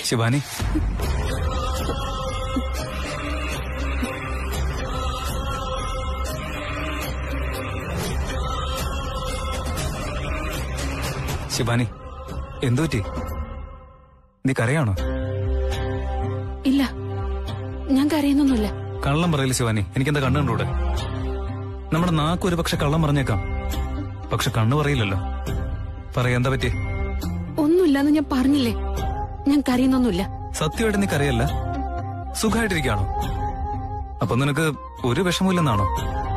ശിവാനി ശിവാനി എന്തു പറ്റി നീ കരയാണോ ഇല്ല ഞാൻ കരയുന്നൊന്നുമില്ല കള്ളം പറയില്ല ശിവാനി എനിക്കെന്താ കണ്ണു കണ്ടൂടെ നമ്മുടെ നാക്ക് ഒരു പക്ഷെ കള്ളം പറഞ്ഞേക്കാം പക്ഷെ കണ്ണു പറയില്ലല്ലോ പറയാ എന്താ പറ്റി ഒന്നുമില്ലെന്ന് ഞാൻ പറഞ്ഞില്ലേ ഞാൻ കരയുന്നൊന്നുമില്ല സത്യമായിട്ട് നീ കരയല്ല സുഖമായിട്ടിരിക്കുകയാണോ അപ്പൊ നിനക്ക് ഒരു വിഷമമില്ലെന്നാണോ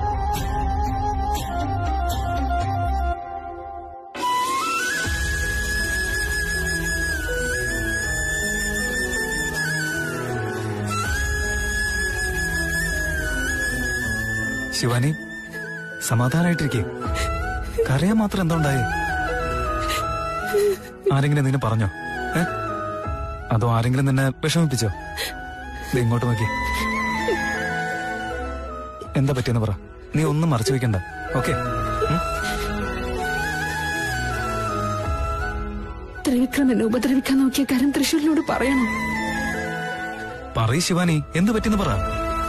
ശിവാനി സമാധാനായിട്ടിരിക്കേ കരയാൻ മാത്രം എന്താ ഉണ്ടായേ ആരെങ്കിലും നിന്നെ പറഞ്ഞോ ഏ അതോ ആരെങ്കിലും നിന്നെ വിഷമിപ്പിച്ചോ ദേ ഇങ്ങോട്ട് നോക്കി എന്താ പറ്റിയെന്ന് പറ നീ ഒന്നും മറച്ചു വെക്കണ്ട ഓക്കെ ത്രിവിക്രം എന്നെ ഉപദ്രവിക്കാൻ നോക്കിയ കാര്യം തൃശ്ശൂരിനോട് പറയണോ പറയ് ശിവാനി എന്ത് പറ്റിയെന്ന് പറ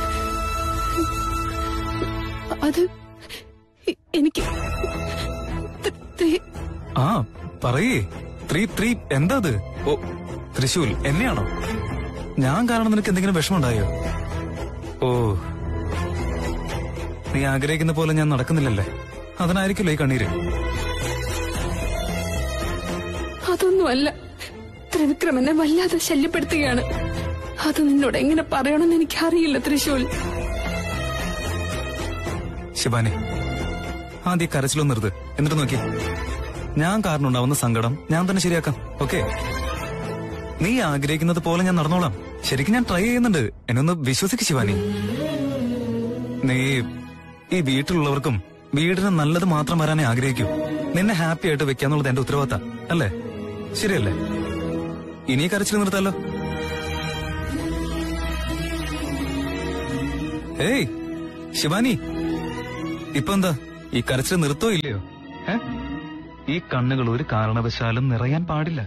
അത് എ- എനിക്ക് ത- ത- ആ പറയേ ത്രീ ത്രീ എന്താ അത് ഓ തൃശൂൽ എന്നെയാണോ ഞാൻ കാരണം നിനക്ക് എന്തെങ്കിലും വിഷമമുണ്ടായോ ഓ നീ ആഗ്രഹിക്കുന്ന പോലെ ഞാൻ നടക്കുന്നില്ലല്ലേ അതിനായിരിക്കില്ല ഈ കണ്ണീര് അതൊന്നുമല്ല ത്രിവിക്രം എന്നെ വല്ലാതെ ശല്യപ്പെടുത്തുകയാണ് അത് നിന്നോട് എങ്ങനെ പറയണമെന്ന് എനിക്കറിയില്ല തൃശൂൽ ശിവാനി ആദ്യം കരച്ചിലൊന്നും നിർത്ത് എന്നിട്ട് നോക്കി ഞാൻ കാരണം ഉണ്ടാവുന്ന സങ്കടം ഞാൻ തന്നെ ശരിയാക്കാം ഓക്കെ നീ ആഗ്രഹിക്കുന്നത് പോലെ ഞാൻ നടന്നോളാം ശരിക്കും ഞാൻ ട്രൈ ചെയ്യുന്നുണ്ട് എന്നെ ഒന്ന് വിശ്വസിക്ക് ശിവാനി നീ ഈ വീട്ടിലുള്ളവർക്കും വീടിന് നല്ലത് മാത്രം വരാനേ ആഗ്രഹിക്കൂ നിന്നെ ഹാപ്പി ആയിട്ട് വെക്കാന്നുള്ളത് എന്റെ ഉത്തരവാദിത്ത അല്ലേ ശരിയല്ലേ ഇനി ഈ കരച്ചിൽ നിർത്താലോ ഏയ് ശിവാനി ഇപ്പൊ എന്താ ഈ കരച്ചിൽ നിർത്തോ ഇല്ലയോ ഏ? ഈ കണ്ണുകൾ ഒരു കാരണവശാലും നിറയാൻ പാടില്ല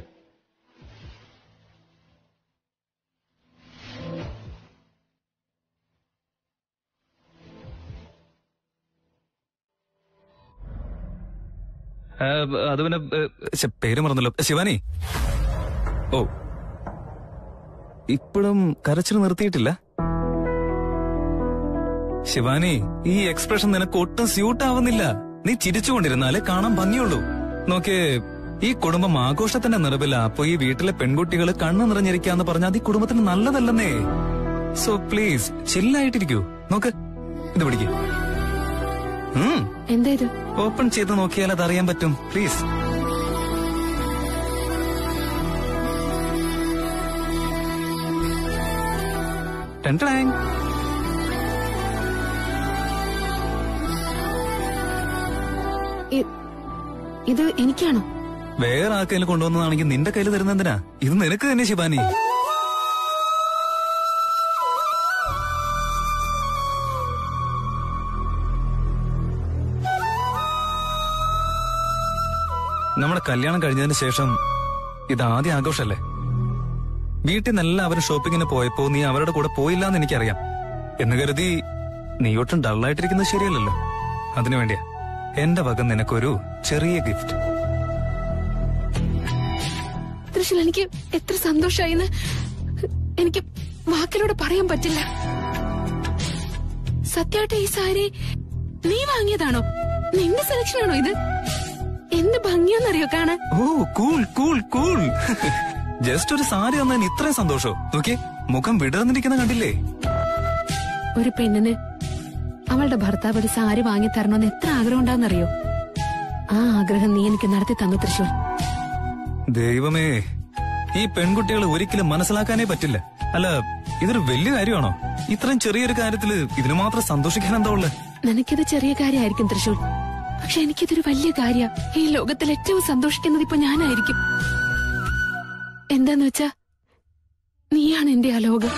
ഏ, അത് പിന്നെ ഏ, ശ്ശെ, പേര് മറന്നല്ലോ ശിവാനി ഓ ഇപ്പോഴും കരച്ചിൽ നിർത്തിയിട്ടില്ല ശിവാനി ഈ എക്സ്പ്രഷൻ നിനക്ക് ഒട്ടും സ്യൂട്ട് ആവുന്നില്ല നീ ചിരിച്ചുകൊണ്ടിരുന്നാലേ കാണാൻ ഭംഗിയുള്ളൂ നോക്കിയേ ഈ കുടുംബം ആഘോഷത്തിന്റെ നിറവില അപ്പൊ ഈ വീട്ടിലെ പെൺകുട്ടികൾ കണ്ണു നിറഞ്ഞിരിക്കാന്ന് പറഞ്ഞാൽ അത് ഈ കുടുംബത്തിന് നല്ലതല്ലെന്നേ സോ പ്ലീസ് ചില്ലായിട്ടിരിക്കൂ നോക്ക് ഇത് പിടിക്ക് ഉം എന്താ ഇത് ഓപ്പൺ ചെയ്ത് നോക്കിയാൽ അത് അറിയാൻ പറ്റും പ്ലീസ് ടെൻടടാങ്. ഇ- ഇത് എനിക്കാണോ വേറെ ആർക്കെങ്കിലും കൊണ്ടുവന്നതാണെങ്കിൽ നിന്റെ കയ്യിൽ തരുന്ന എന്തിനാ ഇത് നിനക്ക് തന്നെ ശിവാനി നമ്മുടെ കല്യാണം കഴിഞ്ഞതിന് ശേഷം ഇത് ആദ്യ ആഘോഷല്ലേ വീട്ടിൽ നിന്ന് എല്ലാവരും ഷോപ്പിങ്ങിന് പോയപ്പോ നീ അവരുടെ കൂടെ പോയില്ല എന്ന് എനിക്കറിയാം എന്ന് കരുതി നീ ഒട്ടും ഡള്ളായിട്ടിരിക്കുന്നത് ശരിയല്ലല്ലോ അതിനു വേണ്ടിയാ എന്റെ വക നിനക്കൊരു ചെറിയ ഗിഫ്റ്റ് തൃശ്ശൂൽ എനിക്ക് എത്ര സന്തോഷായിന്ന് എനിക്ക് വാക്കിലൂടെ പറയാൻ പറ്റില്ല സത്യമായിട്ട് ഈ സാരി നീ വാങ്ങിയതാണോ നിന്റെ സെലക്ഷൻ ആണോ ഇത് എന്ത് ഭംഗിയാന്നറിയോ കാണാൻ oh cool cool cool just ഒരു സാരി വന്നതിന് ഇത്രയും സന്തോഷോ നോക്കിയേ മുഖം വിടർന്നിരിക്കുന്ന കണ്ടില്ലേ ഒരു പെണ്ണിന് അവളുടെ ഭർത്താവ് ഒരു സാരി വാങ്ങി തരണമെന്ന് എത്ര ആഗ്രഹം ഉണ്ടാവുന്നറിയോ ആ ആഗ്രഹം നീ എനിക്ക് നടത്തി തന്നു തൃശൂർ ദൈവമേ ഈ പെൺകുട്ടികൾ ഒരിക്കലും മനസ്സിലാക്കാനേ പറ്റില്ല അല്ല ഇതൊരു വലിയ കാര്യമാണോ ഇത്രയും ചെറിയൊരു കാര്യത്തില് ഇതിന് മാത്രം സന്തോഷിക്കാൻ എന്താ ഉള്ളത് നിനക്കിത് ചെറിയ കാര്യമായിരിക്കും തൃശൂർ പക്ഷെ എനിക്കിതൊരു വലിയ കാര്യ ഈ ലോകത്തിൽ ഏറ്റവും സന്തോഷിക്കുന്നത് ഇപ്പൊ ഞാനായിരിക്കും എന്താന്ന് വെച്ചാ നീയാണ് എന്റെ ആ ലോകം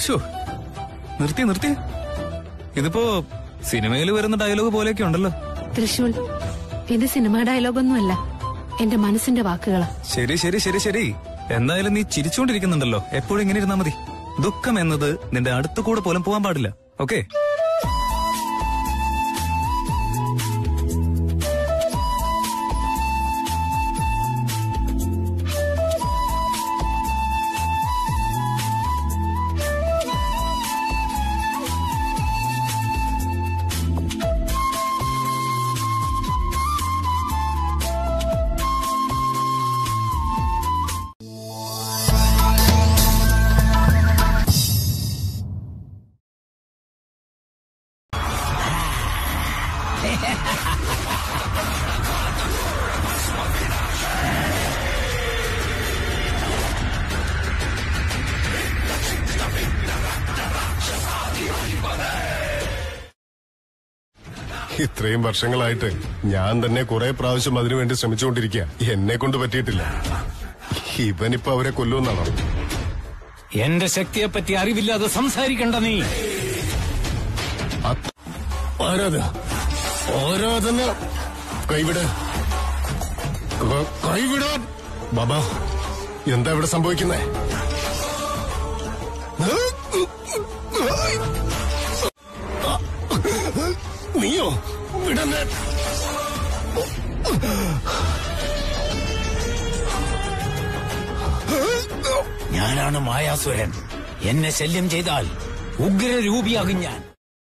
ഷോ നിർത്തി നിർത്തി ഇതിപ്പോ സിനിമയിൽ വരുന്ന ഡയലോഗ് പോലെയൊക്കെ ഉണ്ടല്ലോ തൃശൂൽ ഇത് സിനിമാ ഡയലോഗൊന്നുമല്ല എന്റെ മനസ്സിന്റെ വാക്കുകളാ ശരി ശരി ശരി ശരി എന്തായാലും നീ ചിരിച്ചുകൊണ്ടിരിക്കുന്നുണ്ടല്ലോ എപ്പോഴും ഇങ്ങനെ ഇരുന്നാ മതി ദുഃഖം എന്നത് നിന്റെ അടുത്ത കൂടെ പോലും പോകാൻ പാടില്ല ഓക്കെ ഇത്രയും വർഷങ്ങളായിട്ട് ഞാൻ തന്നെ കുറെ പ്രാവശ്യം അതിനുവേണ്ടി ശ്രമിച്ചുകൊണ്ടിരിക്കുക എന്നെ കൊണ്ട് പറ്റിയിട്ടില്ല ഇവനിപ്പോ അവരെ കൊല്ലുമെന്നാണോ എന്റെ ശക്തിയെപ്പറ്റി അറിവില്ലാതെ സംസാരിക്കണ്ട നീ അത്- ആരാത് ആരാധന കൈവിട് ക- കൈവിടാൻ ബാബാ എന്താ ഇവിടെ സംഭവിക്കുന്നേ നീയോ വിടന്നെ ഞാനാണ് മായാസുരൻ എന്നെ ശല്യം ചെയ്താൽ ഉഗ്രരൂപിയാകും ഞാൻ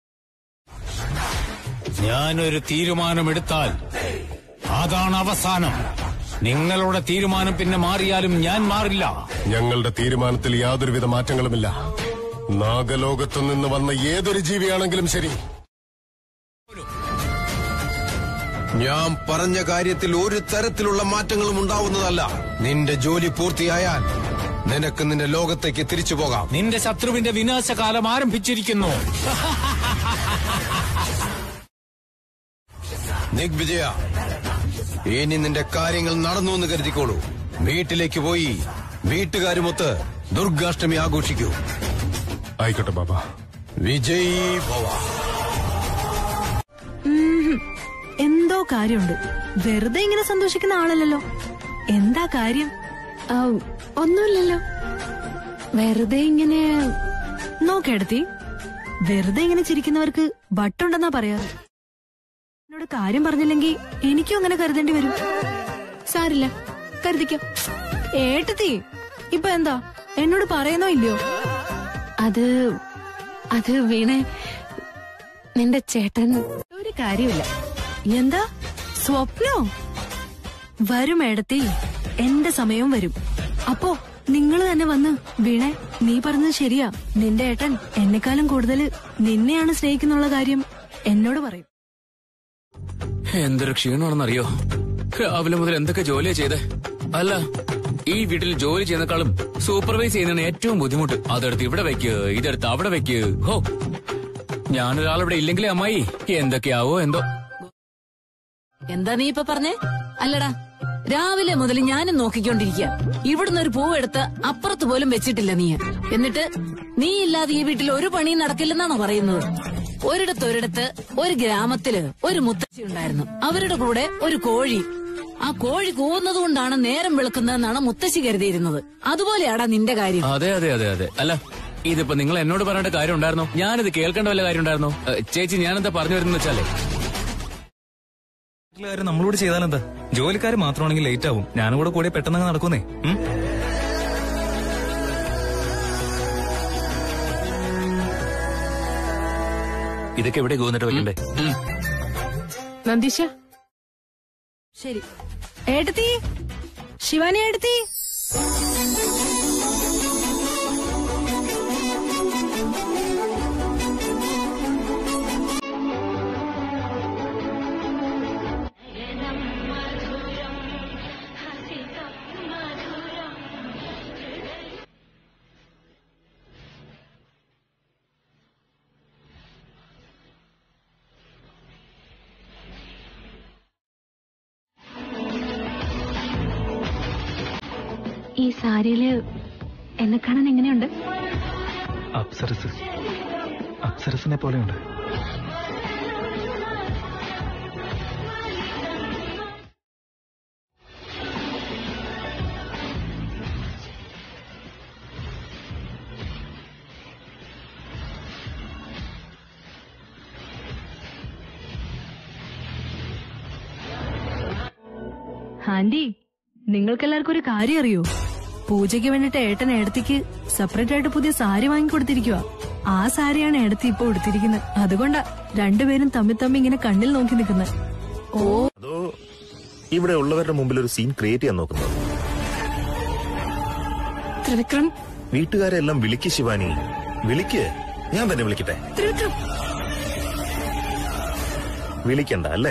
ഞാനൊരു തീരുമാനമെടുത്താൽ അതാണ് അവസാനം നിങ്ങളുടെ തീരുമാനം പിന്നെ മാറിയാലും ഞാൻ മാറില്ല ഞങ്ങളുടെ തീരുമാനത്തിൽ യാതൊരുവിധ മാറ്റങ്ങളുമില്ല നാഗലോകത്തു നിന്ന് വന്ന ഏതൊരു ജീവിയാണെങ്കിലും ശരി ഞാൻ പറഞ്ഞ കാര്യത്തിൽ ഒരു തരത്തിലുള്ള മാറ്റങ്ങളും ഉണ്ടാവുന്നതല്ല നിന്റെ ജോലി പൂർത്തിയായാൽ നിനക്ക് നിന്റെ ലോകത്തേക്ക് തിരിച്ചു പോകാം നിന്റെ ശത്രുവിന്റെ വിനാശകാലം ആരംഭിച്ചിരിക്കുന്നു ദിഗ്വിജയ ഇനി നിന്റെ കാര്യങ്ങൾ നടന്നു എന്ന് കരുതിക്കോളൂ വീട്ടിലേക്ക് പോയി വീട്ടുകാരുമൊത്ത് ദുർഗാഷ്ടമി ആഘോഷിക്കൂ ആയിക്കോട്ടെ ബാബ വിജയ് ഭവ എന്തോ കാര്യമുണ്ട് വെറുതെ ഇങ്ങനെ സന്തോഷിക്കുന്ന ആളല്ലല്ലോ എന്താ കാര്യം ആ, ഒന്നുമില്ലല്ലോ വെറുതെ ഇങ്ങനെ നോക്കെടുത്തി വെറുതെ ഇങ്ങനെ ചിരിക്കുന്നവർക്ക് ബട്ടുണ്ടെന്നാ പറയാറ് എന്നോട് കാര്യം പറഞ്ഞില്ലെങ്കിൽ എനിക്കും അങ്ങനെ കരുതേണ്ടി വരും സാരില്ല കരുതിക്കോ ഏട്ടത്തി ഇപ്പൊ എന്താ എന്നോട് പറയുന്നോ ഇല്ലയോ അത് അത് വീണേ നിന്റെ ചേട്ടൻ ഒരു കാര്യമില്ല എന്താ സ്വപ്നോ വരും ഏടത്തി എന്റെ സമയവും വരും അപ്പോ നിങ്ങൾ തന്നെ വന്ന് വീണേ നീ പറഞ്ഞത് ശരിയാ നിന്റെ ഏട്ടൻ എന്നെക്കാളും കൂടുതൽ നിന്നെയാണ് സ്നേഹിക്കുന്നുള്ള കാര്യം എന്നോട് പറയും എന്തൊരു ക്ഷീണമാണെന്നറിയോ രാവിലെ മുതൽ എന്തൊക്കെ ജോലിയാ ചെയ്തേ അല്ല ഈ വീട്ടിൽ ജോലി ചെയ്യുന്നേക്കാളും സൂപ്പർവൈസ് ചെയ്യുന്നതാണ് ഏറ്റവും ബുദ്ധിമുട്ട് അതെടുത്ത് ഇവിടെ വെക്ക് ഇതെടുത്ത് അവിടെ വെക്ക് ഹോ ഞാനൊരാളിവിടെ ഇല്ലെങ്കിലേ അമ്മായി എന്തൊക്കെയാവോ എന്തോ എന്താ നീ ഇപ്പൊ പറഞ്ഞേ അല്ലടാ രാവിലെ മുതൽ ഞാനും നോക്കിക്കൊണ്ടിരിക്കുക ഇവിടുന്ന് ഒരു പൂവെടുത്ത് അപ്പുറത്ത് പോലും വെച്ചിട്ടില്ല നീ എന്നിട്ട് നീ ഇല്ലാതെ ഈ വീട്ടിൽ ഒരു പണിയും നടക്കില്ലെന്നാണോ പറയുന്നത് ഒരിടത്തൊരിടത്ത് ഒരു ഗ്രാമത്തില് ഒരു മുത്തശ്ശി ഉണ്ടായിരുന്നു അവരുടെ കൂടെ ഒരു കോഴി ആ കോഴി കൂവുന്നത് കൊണ്ടാണ് നേരം വെളുക്കുന്നതെന്നാണ് മുത്തശ്ശി കരുതിയിരുന്നത് അതുപോലെയാടാ നിന്റെ കാര്യം അതെ അതെ അതെ അതെ അല്ല ഇതിപ്പോ നിങ്ങൾ എന്നോട് പറയേണ്ട കാര്യം ഉണ്ടായിരുന്നോ ഞാനിത് കേൾക്കേണ്ട വല്ല കാര്യം ഉണ്ടായിരുന്നോ ഏ, ചേച്ചി ഞാനെന്താ പറഞ്ഞു വരുന്ന വെച്ചാലേ വീട്ടിലെ കാര്യം നമ്മളോട് ചെയ്താലെന്താ ജോലിക്കാർ മാത്രമാണെങ്കിൽ ലേറ്റ് ആവും ഞാനും കൂടെ കൂടി പെട്ടെന്ന് അങ്ങ് നടക്കുന്നേ ഉം? ഇതൊക്കെ എവിടെ ഗോന്നിട്ട് വെക്കണ്ടേ ഉം. നന്ദീശ ശരി ഏട്ടത്തി ശിവാനി ഏട്ടത്തി ഈ സാരിയില് എന്നെ കാണാൻ എങ്ങനെയുണ്ട് അപ്സരസ് അപ്സരസിനെ പോലെയുണ്ട് ആന്റി നിങ്ങൾക്കെല്ലാവർക്കും ഒരു കാര്യം അറിയോ പൂജയ്ക്ക് വേണ്ടിട്ട് ഏട്ടൻ ഏടത്തിക്ക് സെപ്പറേറ്റ് ആയിട്ട് പുതിയ സാരി വാങ്ങിക്കൊടുത്തിരിക്കുക ആ സാരിയാണ് ഏടത്തി ഇപ്പൊ ഉടുത്തിരിക്കുന്നത് അതുകൊണ്ടാ രണ്ടുപേരും തമ്മിൽ തമ്മിൽ ഇങ്ങനെ കണ്ണിൽ നോക്കി നിൽക്കുന്നത് ഓ അതോ ഇവിടെ ഉള്ളവരുടെ മുമ്പിൽ ഒരു സീൻ ക്രിയേറ്റ് ചെയ്യാൻ നോക്കുന്നത് ത്രിവിക്രം വീട്ടുകാരെല്ലാം വിളിക്ക് ശിവാനി വിളിക്ക് ഞാൻ തന്നെ വിളിക്കട്ടെ ത്രിവിക്രം വിളിക്കണ്ട അല്ലേ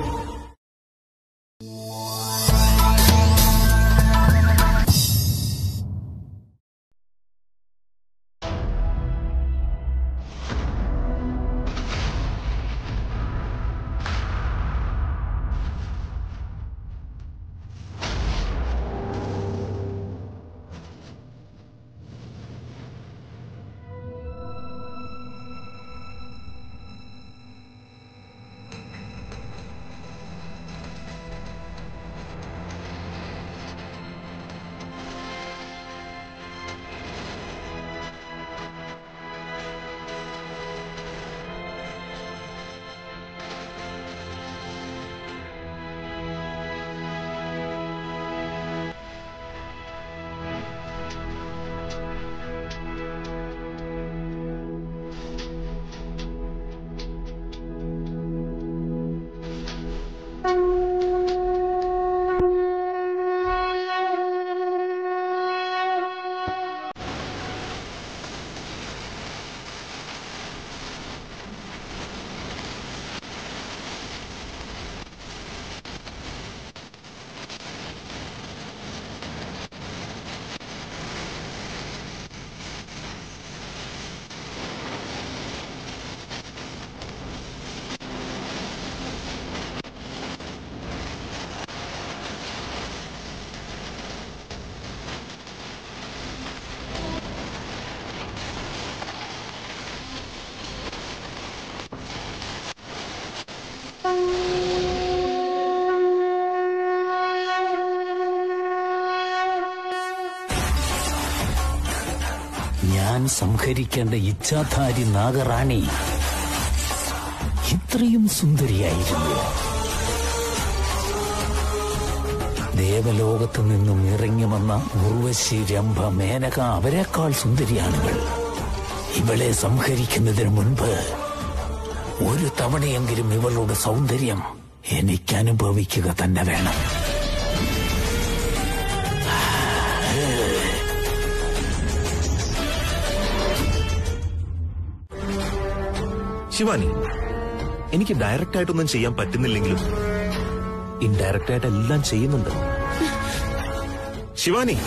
ഞാൻ സംഹരിക്കേണ്ട ഇച്ഛാധാരി നാഗറാണി ഇത്രയും സുന്ദരിയായിരുന്നു ദേവലോകത്ത് നിന്നും ഇറങ്ങി വന്ന ഉർവശി രംഭ മേനക അവരെക്കാൾ സുന്ദരിയാണിവൾ ഇവളെ സംഹരിക്കുന്നതിന് മുൻപ് ഒരു തവണയെങ്കിലും ഇവളുടെ സൗന്ദര്യം എനിക്ക് അനുഭവിക്കുക തന്നെ വേണം ശിവാനി എനിക്ക് ഡയറക്റ്റ് ആയിട്ടൊന്നും ചെയ്യാൻ പറ്റുന്നില്ലെങ്കിലും ഇൻഡയറക്റ്റ് ആയിട്ട് എല്ലാം ചെയ്യുന്നുണ്ട് ശിവാനി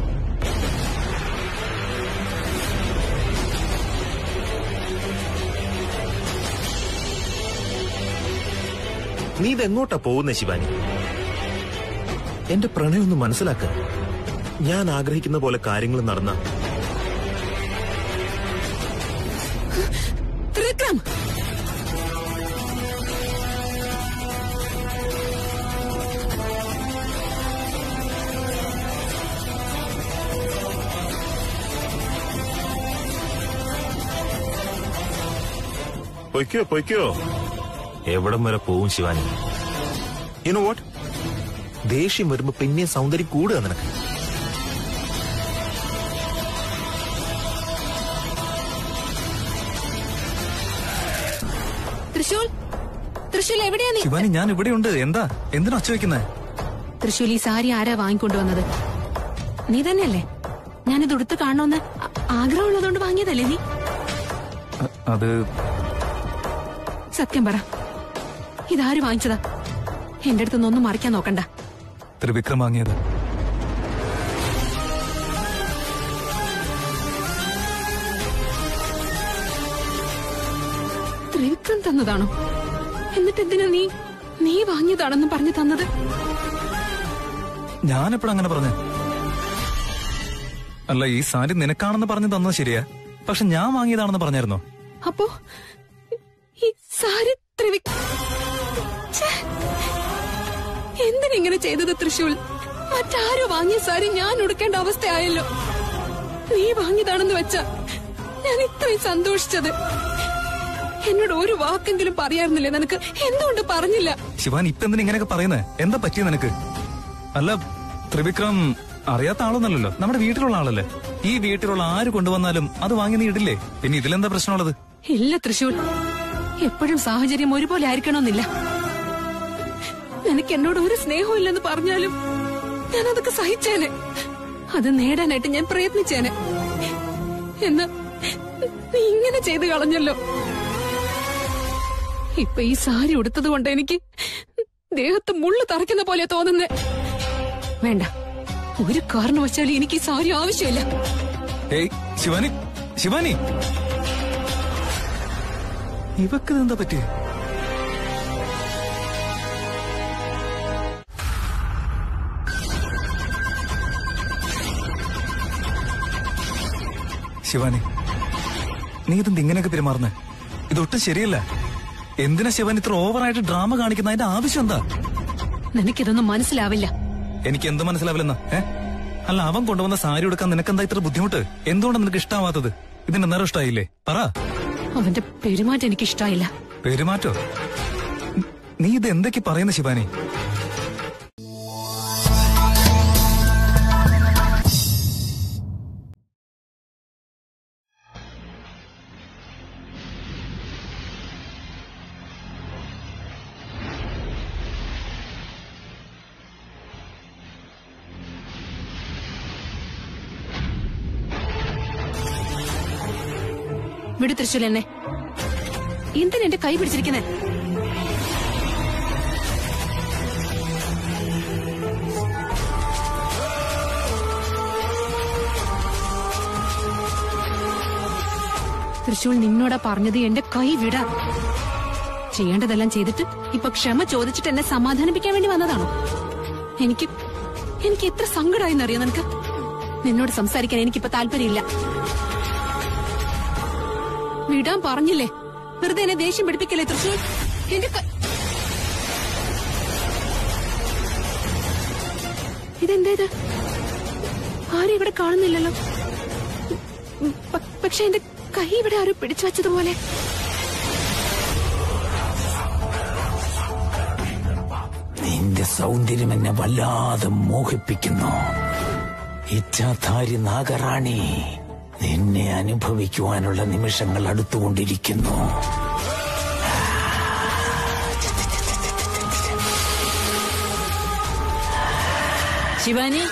നീ ഇതെങ്ങോട്ടാ പോകുന്നേ ശിവാനി എന്റെ പ്രണയം ഒന്ന് മനസ്സിലാക്ക ഞാൻ ആഗ്രഹിക്കുന്ന പോലെ കാര്യങ്ങൾ നടന്ന ത്രിവിക്രം പൊയ്ക്കോ പൊയ്ക്കോ എവിടം വരെ പോവും ശിവാനി യുനോ വാട്ട് ദേഷ്യം വരുമ്പോ പിന്നെ സൗന്ദര്യം കൂടുക നിനക്ക് തൃശൂൽ തൃശൂൽ എവിടെയാ നീ ശിവാനി ഞാൻ ഇവിടെയുണ്ട് എന്താ എന്തിനാ ഒച്ച വെക്കുന്നേ തൃശൂൽ ഈ സാരി ആരാ വാങ്ങിക്കൊണ്ടുവന്നത് നീ തന്നെയല്ലേ ഞാനിത് ഉടുത്ത് കാണണമെന്ന് ആ- ആഗ്രഹമുള്ളതുകൊണ്ട് വാങ്ങിയതല്ലേ നീ അ- അത് സത്യം പറ ഇതാര് വാങ്ങിച്ചതാ എന്റെ അടുത്ത് ഒന്നും മറിക്കാൻ നോക്കണ്ട ത്രിവിക്രം വാങ്ങിയത് ത്രിവിക്രം തന്നതാണോ എന്നിട്ട് എന്തിനാ നീ നീ വാങ്ങിയതാണെന്ന് പറഞ്ഞു തന്നത് ഞാനെപ്പോഴും അങ്ങനെ പറഞ്ഞു അല്ല ഈ സാരി നിനക്കാണെന്ന് പറഞ്ഞു തന്നത് ശരിയാ പക്ഷെ ഞാൻ വാങ്ങിയതാണെന്ന് പറഞ്ഞായിരുന്നോ അപ്പോ ഈ സാരി ത്രിവി ഛേ! എന്തിനിങ്ങനെ ചെയ്തത് തൃശൂൽ മറ്റാരോ വാങ്ങിയ സാരി ഞാൻ ഉടുക്കേണ്ട അവസ്ഥയായല്ലോ നീ വാങ്ങിയതാണെന്ന് വെച്ച ഞാൻ ഇത്രയും സന്തോഷിച്ചത് എന്നോട് ഒരു വാക്കെങ്കിലും പറയാറുന്നില്ലേ നിനക്ക് എന്തുകൊണ്ട് പറഞ്ഞില്ല ശിവാൻ ഇപ്പൊ എന്തിനാ ഇങ്ങനെയൊക്കെ പറയുന്നേ എന്താ പറ്റിയ നിനക്ക് അല്ല ത്രിവിക്രം അറിയാത്ത ആളൊന്നല്ലല്ലോ നമ്മുടെ വീട്ടിലുള്ള ആളല്ലേ ഈ വീട്ടിലുള്ള ആര് കൊണ്ടുവന്നാലും അത് വാങ്ങി നീ ഇടില്ലേ പിന്നെ ഇതിലെന്താ പ്രശ്നമുള്ളത് ഇല്ല തൃശൂർ എപ്പോഴും സാഹചര്യം ഒരുപോലെ ആയിരിക്കണമെന്നില്ല നിനക്ക് എന്നോട് ഒരു സ്നേഹവും ഇല്ലെന്ന് പറഞ്ഞാലും ഞാൻ അതൊക്കെ സഹിച്ചേനെ അത് നേടാനായിട്ട് ഞാൻ പ്രയത്നിച്ചേനെ എന്ന് നീ ഇങ്ങനെ ചെയ്തു കളഞ്ഞല്ലോ ഇപ്പൊ ഈ സാരി ഉടുത്തത് കൊണ്ട് എനിക്ക് ദേഹത്ത് മുള്ളു തറയ്ക്കുന്ന പോലെ തോന്നുന്നേ വേണ്ട ഒരു കാരണവശാലും എനിക്ക് ഈ സാരി ആവശ്യമില്ല ഏയ് ശിവാനി ശിവാനി ഇവക്ക് എന്താ പറ്റിയേ ശിവാനി നീ ഇതെന്ത് ഇങ്ങനെയൊക്കെ പെരുമാറുന്നേ ഇതൊട്ടും ശരിയല്ല എന്തിനാ ശിവാൻ ഇത്ര ഓവറായിട്ട് ഡ്രാമ കാണിക്കുന്ന അതിന്റെ ആവശ്യം എന്താ നിനക്കിതൊന്നും മനസ്സിലാവില്ല എനിക്ക് എന്ത് മനസ്സിലാവില്ലെന്ന് ഏ അല്ല അവൻ കൊണ്ടുവന്ന സാരി എടുക്കാൻ നിനക്കെന്താ ഇത്ര ബുദ്ധിമുട്ട് എന്തുകൊണ്ടാണ് നിനക്ക് ഇഷ്ടാവാത്തത് ഇതിന്റെ നേരം ഇഷ്ടായില്ലേ പറ അവന്റെ പെരുമാറ്റം എനിക്ക് ഇഷ്ടമായില്ല പെരുമാറ്റോ നീ ഇത് എന്തൊക്കെ പറയുന്ന ശിവാനി വിടു തൃശ്ശൂൽ എന്നെ എന്തിനാ എന്റെ കൈ പിടിച്ചിരിക്കുന്നേ തൃശൂൽ നിന്നോടാ പറഞ്ഞത് എന്റെ കൈ വിടാ ചെയ്യേണ്ടതെല്ലാം ചെയ്തിട്ട് ഇപ്പൊ ക്ഷമ ചോദിച്ചിട്ട് എന്നെ സമാധാനിപ്പിക്കാൻ വേണ്ടി വന്നതാണോ എനിക്ക് എനിക്ക് എത്ര സങ്കടമായെന്നറിയോ നിനക്ക് നിന്നോട് സംസാരിക്കാൻ എനിക്കിപ്പോ താല്പര്യമില്ല വിടാൻ പറഞ്ഞില്ലേ വെറുതെ എന്നെ ദേഷ്യം പിടിപ്പിക്കല്ലേ തൃശ്ശൂർ എന്റെ ക- ഇതെന്താ ഇത് ആരും ഇവിടെ കാണുന്നില്ലല്ലോ ഉം, പ- പക്ഷെ എന്റെ കൈ ഇവിടെ ആരും പിടിച്ചു വച്ചതുപോലെ നിന്റെ സൗന്ദര്യം എന്നെ വല്ലാതെ മോഹിപ്പിക്കുന്നു ഇച്ഛാധാരി നാഗറാണി നിന്നെ അനുഭവിക്കുവാനുള്ള നിമിഷങ്ങൾ അടുത്തുകൊണ്ടിരിക്കുന്നു ശിവാനി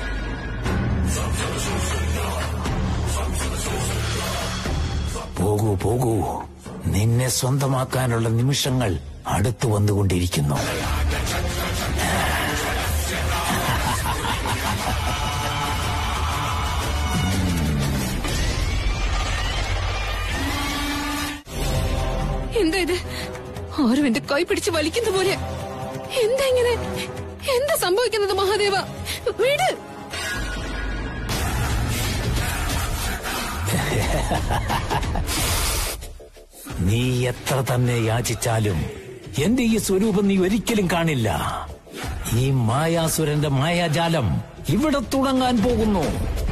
പോകൂ പോകൂ നിന്നെ സ്വന്തമാക്കാനുള്ള നിമിഷങ്ങൾ അടുത്തു വന്നുകൊണ്ടിരിക്കുന്നു എന്താ ഇത് ആരും എന്റെ കൈ പിടിച്ച് വലിക്കുന്ന പോലെ എന്താ ഇങ്ങനെ എന്താ സംഭവിക്കുന്നത് മഹാദേവ വീട് നീ എത്ര തന്നെ യാചിച്ചാലും എന്റെ ഈ സ്വരൂപം നീ ഒരിക്കലും കാണില്ല ഈ മായാസുരന്റെ മായാജാലം ഇവിടെ തുടങ്ങാൻ പോകുന്നു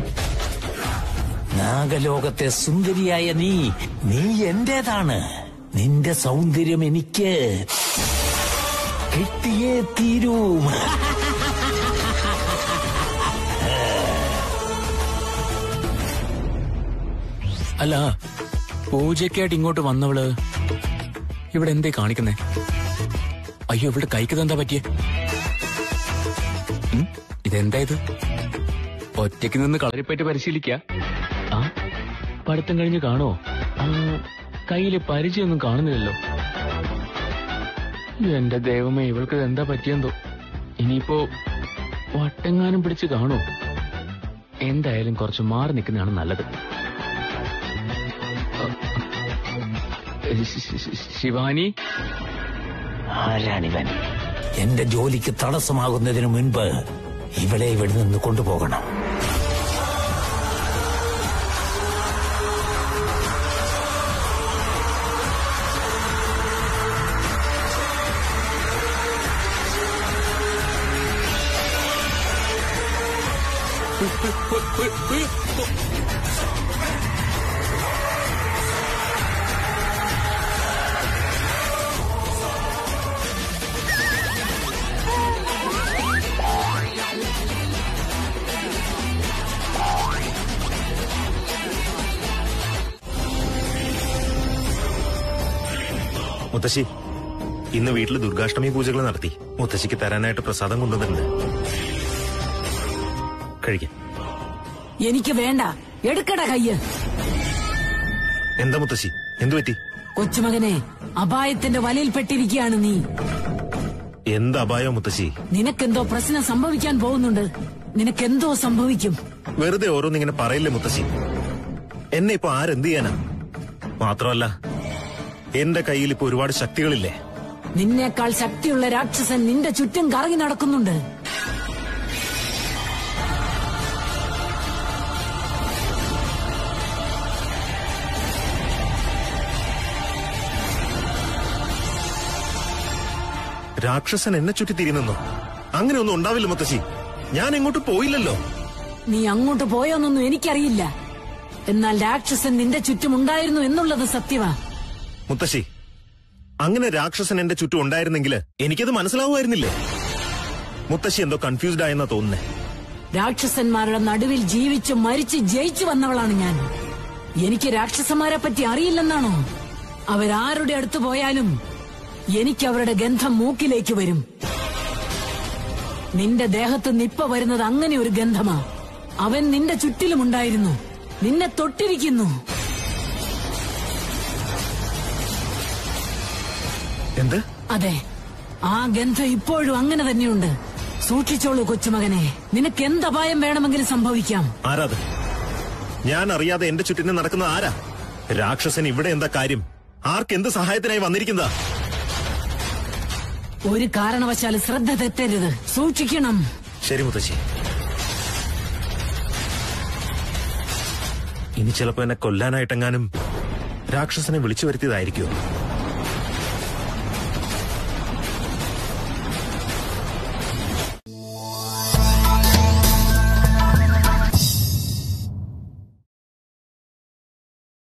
നാഗലോകത്തെ സുന്ദരിയായ നീ നീ എന്റേതാണ് നിന്റെ സൗന്ദര്യം എനിക്ക് കിട്ടിയേ തീരൂ അല്ല പൂജയ്ക്കായിട്ട് ഇങ്ങോട്ട് വന്നവള് ഇവിടെ എന്തേ കാണിക്കുന്നേ അയ്യോ ഇവിടെ കൈക്ക് എന്താ പറ്റിയേ ഉം, ഇതെന്താ ഇത് ഒറ്റയ്ക്ക് നിന്ന് കളരിപ്പറ്റി പരിശീലിക്ക ആ പഠിത്തം കഴിഞ്ഞ് കാണോ ആ, കയ്യില് പരിചയമൊന്നും കാണുന്നില്ലല്ലോ എന്റെ ദൈവമേ ഇവൾക്ക് എന്താ പറ്റിയെന്തോ ഇനിയിപ്പോ വട്ടെങ്ങാനും പിടിച്ച് കാണോ എന്തായാലും കുറച്ച് മാറി നിൽക്കുന്നതാണ് നല്ലത് ശി- ശി- ശി- ശിവാനി ആരാണിവൻ എന്റെ ജോലിക്ക് തടസ്സമാകുന്നതിന് മുൻപ് ഇവളെ ഇവിടെ നിന്ന് കൊണ്ടുപോകണം മുത്തശ്ശി ഇന്ന് വീട്ടിൽ ദുർഗാഷ്ടമി പൂജകൾ നടത്തി മുത്തശ്ശിക്ക് തരാനായിട്ട് പ്രസാദം കൊണ്ടുവന്നിട്ടുണ്ട് കഴിക്കാം എനിക്ക് വേണ്ട എടുക്കട കയ്യ് എന്താ മുത്തശ്ശി എന്തു പറ്റി കൊച്ചുമകനെ അപായത്തിന്റെ വലയിൽപ്പെട്ടിരിക്കുകയാണ് നീ എന്ത് അപായോ മുത്തശ്ശി നിനക്കെന്തോ പ്രശ്നം സംഭവിക്കാൻ പോകുന്നുണ്ട് നിനക്കെന്തോ സംഭവിക്കും വെറുതെ ഓരോന്നിങ്ങനെ പറയില്ലേ മുത്തശ്ശി എന്നെ ഇപ്പൊ ആരെന്ത് ചെയ്യാനാ മാത്രമല്ല എന്റെ കയ്യിൽ ഇപ്പൊ ഒരുപാട് ശക്തികളില്ലേ നിന്നേക്കാൾ ശക്തിയുള്ള രാക്ഷസൻ നിന്റെ ചുറ്റും കറങ്ങി നടക്കുന്നുണ്ട് രാക്ഷസൻ എന്നെ ചുറ്റി തിരിയുന്നോ അങ്ങനെ ഒന്നും ഉണ്ടാവില്ല മുത്തശ്ശി ഞാൻ എങ്ങോട്ട് പോയില്ലല്ലോ നീ അങ്ങോട്ട് പോയോന്നൊന്നും എനിക്കറിയില്ല എന്നാൽ രാക്ഷസൻ നിന്റെ ചുറ്റും ഉണ്ടായിരുന്നു എന്നുള്ളത് സത്യമാ മുത്തശ്ശി അങ്ങനെ രാക്ഷസൻ എന്റെ ചുറ്റും ഉണ്ടായിരുന്നെങ്കിൽ എനിക്കത് മനസ്സിലാവുമായിരുന്നില്ലേ മുത്തശ്ശി എന്തോ കൺഫ്യൂസ്ഡ് ആയെന്നാ തോന്നുന്നേ രാക്ഷസന്മാരുടെ നടുവിൽ ജീവിച്ച് മരിച്ച് ജയിച്ചു വന്നവളാണ് ഞാൻ എനിക്ക് രാക്ഷസന്മാരെ പറ്റി അറിയില്ലെന്നാണോ അവരാരുടെ അടുത്ത് പോയാലും എനിക്ക് അവരുടെ ഗന്ധം മൂക്കിലേക്ക് വരും നിന്റെ ദേഹത്ത് നിപ്പ വരുന്നത് അങ്ങനെ ഒരു ഗന്ധമാ അവൻ നിന്റെ ചുറ്റിലുമുണ്ടായിരുന്നു നിന്നെ തൊട്ടിരിക്കുന്നു എന്ത് അതെ ആ ഗന്ധം ഇപ്പോഴും അങ്ങനെ തന്നെയുണ്ട് സൂക്ഷിച്ചോളൂ കൊച്ചുമകനെ നിനക്ക് എന്ത് അപായം വേണമെങ്കിലും സംഭവിക്കാം ആരാത് ഞാൻ അറിയാതെ എന്റെ ചുറ്റിനെ നടക്കുന്ന ആരാ രാക്ഷസൻ ഇവിടെ എന്താ കാര്യം ആർക്കെന്ത് സഹായത്തിനായി വന്നിരിക്കുന്നതാ ഒരു കാരണവശാലും ശ്രദ്ധ തെറ്റരുത് സൂക്ഷിക്കണം ശരി മുത്തശ്ശി ഇനി ചിലപ്പോ എന്നെ കൊല്ലാനായിട്ടെങ്ങാനും രാക്ഷസനെ വിളിച്ചു വരുത്തിയതായിരിക്കുമോ